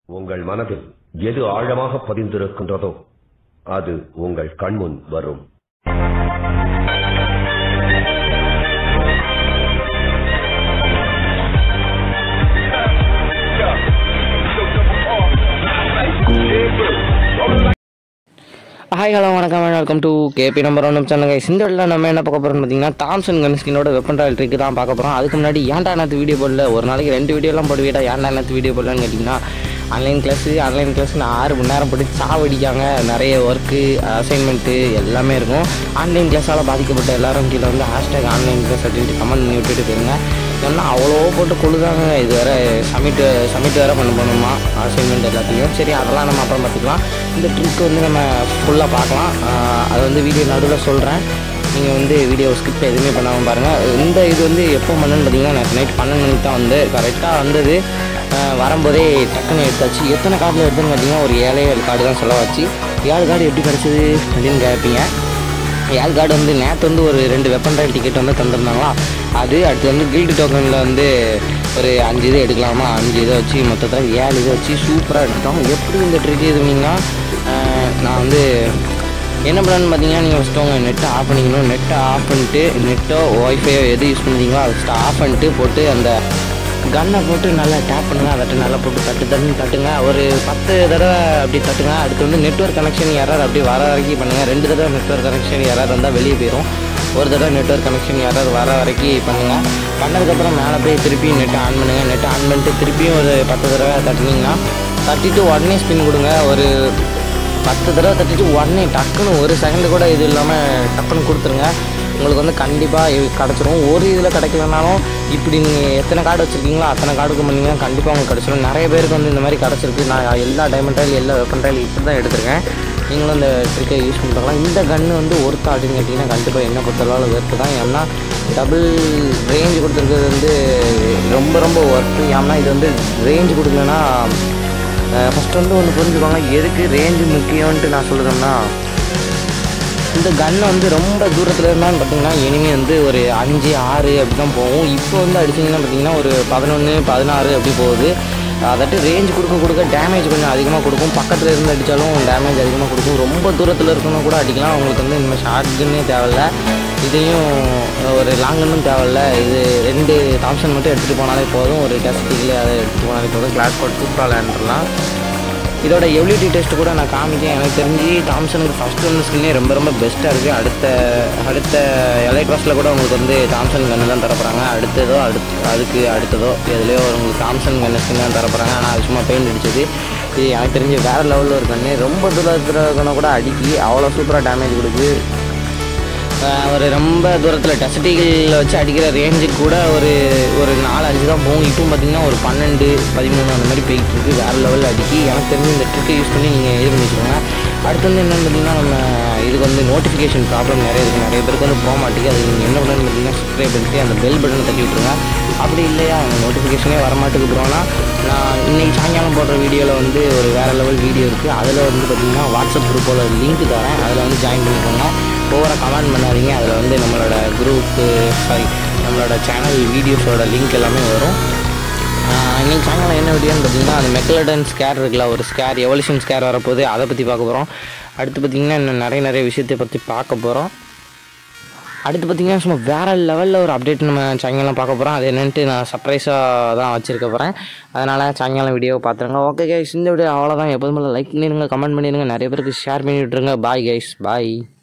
உங்கள் மனதில் எது ஆழமாக பதிந்திருக்கின்றதோ அது உங்கள் கண்முன் வரும் ஹாய் ஹலோ வணக்கம் welcome to KP number one channel guys. இந்த வீடியோவில் நம்ம என்ன பார்க்க போகிறோம்னு பார்த்தீங்கன்னா தாம்சன் கன்ஸ்கினோட வெப்பன் ராயல் ட்ரிக்கு தான் பார்க்க போகிறோம் அதுக்கு முன்னாடி ஏன்டா நேற்று வீடியோ போடல ஒரு நாளைக்கு ரெண்டு வீடியோலாம் போடுவீடா ஏன்டா நேற்று வீடியோ போடலன்னு கேட்டிங்கன்னா ஆன்லைன் கிளாஸு ஆன்லைன் கிளாஸ்னு ஆறு மணி நேரம் போட்டு சாவடிக்காங்க நிறைய ஒர்க்கு அசைன்மெண்ட்டு எல்லாமே இருக்கும் ஆன்லைன் கிளாஸால் பாதிக்கப்பட்ட எல்லாரும் கீழே வந்து ஹேஷ்டேக் ஆன்லைன் கிளாஸ் அப்படின்ட்டு கமெண்ட் பண்ணி விட்டுட்டு போயிருங்க ஏன்னா அவ்வளோ போட்டு கொழுதாங்க இது வேற சப்மிட் சப்மிட் வேறு பண்ண போகணுமா அசைன்மெண்ட் எல்லாத்தையும் சரி அதெல்லாம் நம்ம அப்புறம் பார்த்துக்கலாம் இந்த ட்ரிக் வந்து நம்ம ஃபுல்லாக பார்க்கலாம் ஆஹ் அது வந்து வீடியோ நடுவில் சொல்கிறேன் நீங்கள் வந்து வீடியோ ஸ்கிப் எதுவுமே பண்ணாமல் பாருங்கள் இந்த இது வந்து எப்போ பண்ணணும்னு பார்த்தீங்கன்னா நேற்று நைட் பன்னெண்டு மணிக்கு தான் வந்து கரெக்டாக வந்தது ஆஹ் வரும்போதே டக்குன்னு எடுத்தாச்சு எத்தனை கார்டில் எடுத்துன்னு பார்த்தீங்கன்னா ஒரு ஏழே ஏழு கார்டு தான் செலவாச்சு ஏழு கார்டு எப்படி கிடச்சிது அப்படின்னு கேட்பீங்க ஏழு கார்டு வந்து நேற்று வந்து ஒரு ரெண்டு வெப்பன் ரயில் டிக்கெட் வந்து தந்திருந்தாங்களா அது அடுத்து வந்து கில்டு டோக்கனில் வந்து ஒரு அஞ்சு இது எடுக்கலாமா அஞ்சு இதை வச்சு மொத்தத்தில் ஏழு இதை வச்சு சூப்பராக எடுத்துட்டோம் எப்படி இந்த ட்ரிக் எதுவுங்கன்னா நான் வந்து என்ன பண்ணலான்னு பார்த்தீங்கன்னா நீங்கள் ஃபஸ்ட்டு உங்கள் நெட்டை ஆஃப் பண்ணிக்கணும் நெட்டை ஆஃப் பண்ணிட்டு நெட்டோ ஒய்ஃபையோ எது யூஸ் பண்ணுறீங்களோ அதை ஃபஸ்ட்டு ஆஃப் பண்ணிட்டு போட்டு அந்த கன்னை போட்டு நல்லா டேப் பண்ணுங்க அதை நல்லா போட்டு தட்டு தட்டுன்னு தட்டுங்க ஒரு பத்து தடவை அப்படி தட்டுங்க அடுத்து வந்து நெட்ஒர்க் கனெக்ஷன் யாராவது அப்படி வர வரைக்கும் பண்ணுங்கள் ரெண்டு தடவை நெட்ஒர்க் கனெக்ஷன் யாராவது இருந்தால் வெளியே போயிடும் ஒரு தடவை நெட்ஒர்க் கனெக்ஷன் யாராவது வர வரைக்கும் பண்ணுங்கள் பண்ணதுக்கப்புறம் மேலே போய் திருப்பி நெட்டை ஆன் பண்ணுங்கள் நெட்டை ஆன் பண்ணிட்டு திருப்பியும் ஒரு பத்து தடவை தட்டினீங்கன்னா தட்டிட்டு உடனே ஸ்பின் கொடுங்க ஒரு பத்து தடவை தட்டிட்டு உடனே டக்குன்னு ஒரு செகண்டு கூட இது இல்லாமல் டக்குன்னு கொடுத்துருங்க உங்களுக்கு வந்து கண்டிப்பாக இது கிடச்சிரும் ஒரு இதில் கிடைக்கலனாலும் இப்படி நீங்கள் எத்தனை கார்டு வச்சுருக்கீங்களோ அத்தனை கார்டுக்கு பண்ணிங்கன்னா கண்டிப்பாக உங்களுக்கு கிடச்சிரும் நிறைய பேருக்கு வந்து இந்த மாதிரி கிடச்சிருக்கு நான் எல்லா டைமண்ட் ட்ரையல் எல்லா வெப்பன் ட்ரையல் இப்படி தான் எடுத்திருக்கேன் நீங்களும் இந்த ட்ரிக்கை யூஸ் பண்ணிக்கலாம் இந்த கன்று வந்து ஒர்த்து அப்படின்னு கேட்டிங்கன்னா கண்டிப்பாக என்ன பொறுத்தளவு ஒர்த்து தான் ஏன்னா டபுள் ரேஞ்ச் கொடுத்துருக்கிறது வந்து ரொம்ப ரொம்ப ஒர்த்து ஏன்னா இது வந்து ரேஞ்ச் கொடுக்கலன்னா ஃபஸ்ட்டு வந்து ஒன்று புரிஞ்சுக்கோங்க எதுக்கு ரேஞ்சு முக்கியம்ன்ட்டு நான் சொல்லுறேன்னா இந்த கன்னை வந்து ரொம்ப தூரத்தில் இருந்தான்னு பார்த்தீங்கன்னா இனிமே வந்து ஒரு அஞ்சு ஆறு அப்படி தான் போகும் இப்போ வந்து அடிச்சிங்கன்னா பார்த்தீங்கன்னா ஒரு பதினொன்று பதினாறு அப்படி போகுது அதாட்டு ரேஞ்ச் கொடுக்க கொடுக்க டேமேஜ் கொஞ்சம் அதிகமாக கொடுக்கும் பக்கத்தில் இருந்து அடித்தாலும் டேமேஜ் அதிகமாக கொடுக்கும் ரொம்ப தூரத்தில் இருக்கணும் கூட அடிக்கலாம் உங்களுக்கு வந்து இந்த ஷார்ட் கன்னே தேவையில்ல இதையும் ஒரு லாங் கன்னும் தேவையில்ல இது ரெண்டு தாம்சன் மட்டும் எடுத்துகிட்டு போனாலே போதும் ஒரு டெஸ்டிக்கில் அதை எடுத்துகிட்டு போனாலே போதும் கிளாஸ் கோட் சூப்பராக விளையாண்டுலாம் இதோட எவ்லிட்டி டெஸ்ட் கூட நான் காமிக்கேன் எனக்கு தெரிஞ்சு தாம்சனுக்கு ஃபஸ்ட் ஒன் ஸ்கின்னே ரொம்ப ரொம்ப பெஸ்ட்டாக இருக்குது அடுத்த அடுத்த எலைட் வாஸில் கூட உங்களுக்கு வந்து தாம்சன் கன்று தான் தரப்போகிறாங்க அடுத்ததோ அடுத்து அதுக்கு அடுத்ததோ எதுலேயோ உங்களுக்கு தாம்சன் கன்று ஸ்கின் தான் தரப்போகிறாங்க ஆனால் அது சும்மா பெயிண்ட் அடிச்சது இது எனக்கு தெரிஞ்சு வேறு லெவலில் ஒரு கன்று ரொம்ப தூரத்தில் இருக்கணும் கூட அடிக்கி அவ்வளோ சூப்பராக டேமேஜ் கொடுக்குது ஆஹ் ஒரு ரொம்ப தூரத்தில் டெசட்டிகளில் வச்சு அடிக்கிற ரேஞ்சுக்கு கூட ஒரு ஒரு நாலு அஞ்சு தான் போகும் இப்பவும் பார்த்தீங்கன்னா ஒரு பன்னெண்டு பதிமூணு அந்த மாதிரி போயிட்டு இருக்கு வேறு லெவலில் அடிக்கி எனக்கு தெரிஞ்சு இந்த ட்ரிக்கை யூஸ் பண்ணி நீங்கள் இது பண்ணி வச்சுக்கோங்க அடுத்து வந்து என்னென்னு பார்த்தீங்கன்னா நம்ம இதுக்கு வந்து நோட்டிஃபிகேஷன் ப்ராப்ளம் நிறைய இருக்குது நிறைய பேருக்கு வந்து போக மாட்டேங்குது அது நீங்கள் என்ன பண்ணணும்னு பார்த்தீங்கன்னா சப்ஸ்கிரைப் பண்ணிட்டு அந்த பெல் பட்டனை தட்டி விட்ருங்க அப்படி இல்லையா அந்த நோட்டிஃபிகேஷனே வரமாட்டேங்குது ப்ரோனா நான் இன்னைக்கு சாயங்காலம் போடுற வீடியோவில் வந்து ஒரு வேறு லெவல் வீடியோ இருக்குது அதில் வந்து பார்த்தீங்கன்னா வாட்ஸ்அப் குரூப்போட லிங்க் தரேன் அதில் வந்து ஜாயின் பண்ணிக்கோங்க ஓவராக கமெண்ட் பண்ணாதீங்க அதில் வந்து நம்மளோட குரூப்பு சாரி நம்மளோட சேனல் வீடியோஸோட லிங்க் எல்லாமே வரும் ஆஹ் இன்னைக்கு சாயங்காலம் என்ன வீடியோன்னு பார்த்தீங்கன்னா அந்த மெக்கலடன் ஸ்கேர் இருக்குல்ல ஒரு ஸ்கேர் எவல்யூஷன் ஸ்கேர் வரப்போகுது அதை பற்றி பார்க்க போகிறோம் அடுத்து பார்த்திங்கன்னா இன்னும் நிறைய நிறைய விஷயத்தை பற்றி பார்க்க போகிறோம் அடுத்து பார்த்திங்கன்னா சும்மா வேறு லெவலில் ஒரு அப்டேட் நம்ம சாயங்காலம் பார்க்க போகிறோம் அது என்னன்ட்டு நான் சர்ப்ரைஸாக தான் வச்சுருக்க போகிறேன் அதனால் சாயங்காலம் வீடியோவை பார்த்துருங்க ஓகே கைஸ் இந்த வீடியோ அவ்வளோதான் எப்போதுமே லைக் பண்ணிடுங்க கமெண்ட் பண்ணிடுங்க நிறைய பேருக்கு ஷேர் பண்ணி விட்ருங்க பாய் கைஸ் பாய்